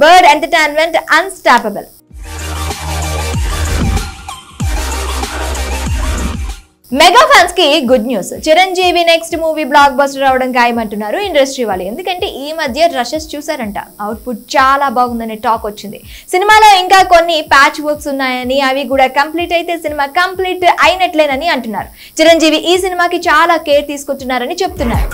bird entertainment unstoppable mega fans కి good news Chiranjeevi next movie blockbuster అవడం ఖాయమంటున్నారు industry వాళ్ళు ఎందుకంటే ఈ మధ్య రషెస్ చూసారంట అవుట్పుట్ చాలా బాగుందనే టాక్ వచ్చింది సినిమాలో ఇంకా కొన్ని ప్యాచ్ వర్క్స్ ఉన్నాయని అవి కూడా కంప్లీట్ అయితే సినిమా కంప్లీట్ అయినట్లేనని అంటున్నారు చిరంజీవి ఈ సినిమాకి చాలా కేర్ తీసుకుంటున్నారని చెప్తున్నారు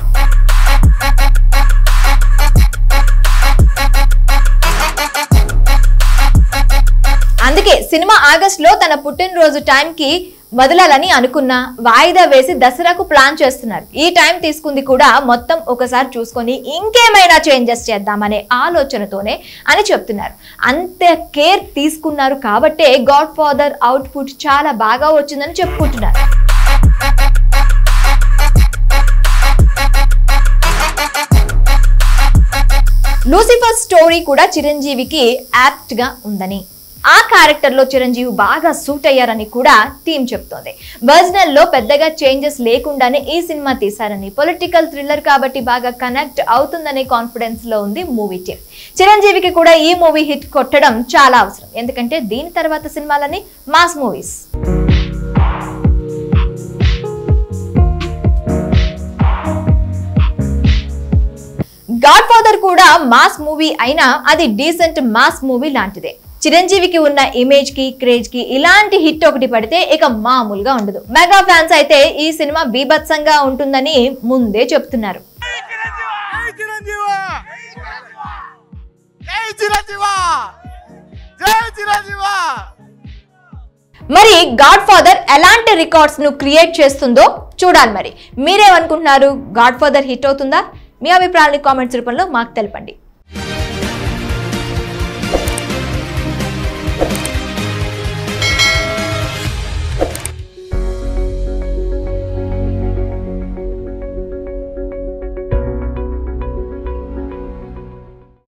అందుకే సినిమా ఆగస్ట్ లో తన పుట్టినరోజు టైంకి వదలాలని అనుకున్న వాయిదా వేసి దసరాకు ప్లాన్ చేస్తున్నారు ఈ టైం తీసుకుంది కూడా మొత్తం ఒకసారి చూసుకొని ఇంకేమైనా చేంజెస్ చేద్దామనే ఆలోచనతోనే అని చెప్తున్నారు అంత కేర్ తీసుకున్నారు కాబట్టే గాడ్ ఫాదర్ అవుట్పుట్ చాలా బాగా వచ్చిందని చెప్పుకుంటున్నారు లూసిఫర్ స్టోరీ కూడా చిరంజీవికి యాప్ట్ గా ఉందని ఆ క్యారెక్టర్ లో చిరంజీవి బాగా సూట్ అయ్యారని కూడా టీం చెప్తోంది ఒరిజినల్ లో పెద్దగా చేంజెస్ లేకుండానే ఈ సినిమా తీశారని పొలిటికల్ థ్రిల్లర్ కాబట్టి బాగా కనెక్ట్ అవుతుందనే కాన్ఫిడెన్స్ లో ఉంది మూవీ టీం చిరంజీవికి కూడా ఈ మూవీ హిట్ కొట్టడం చాలా అవసరం ఎందుకంటే దీని తర్వాత సినిమాలని మాస్ మూవీస్ గాడ్ ఫాదర్ కూడా మాస్ మూవీ అయినా అది డీసెంట్ మాస్ మూవీ లాంటిదే చిరంజీవికి ఉన్న ఇమేజ్ కి క్రేజ్ కి ఇలాంటి హిట్ ఒకటి పడితే ఇక మామూలుగా ఉండదు మెగా ఫ్యాన్స్ అయితే ఈ సినిమా బీభత్సంగా ఉంటుందని ముందే చెప్తున్నారు జై చిరంజీవ జై చిరంజీవ జై చిరంజీవ మరి గాడ్ ఫాదర్ ఎలాంటి రికార్డ్స్ ను క్రియేట్ చేస్తుందో చూడాలి మరి మీరేమనుకుంటున్నారు గాడ్ ఫాదర్ హిట్ అవుతుందా మీ అభిప్రాయాన్ని కామెంట్స్ రూపంలో మాకు తెలపండి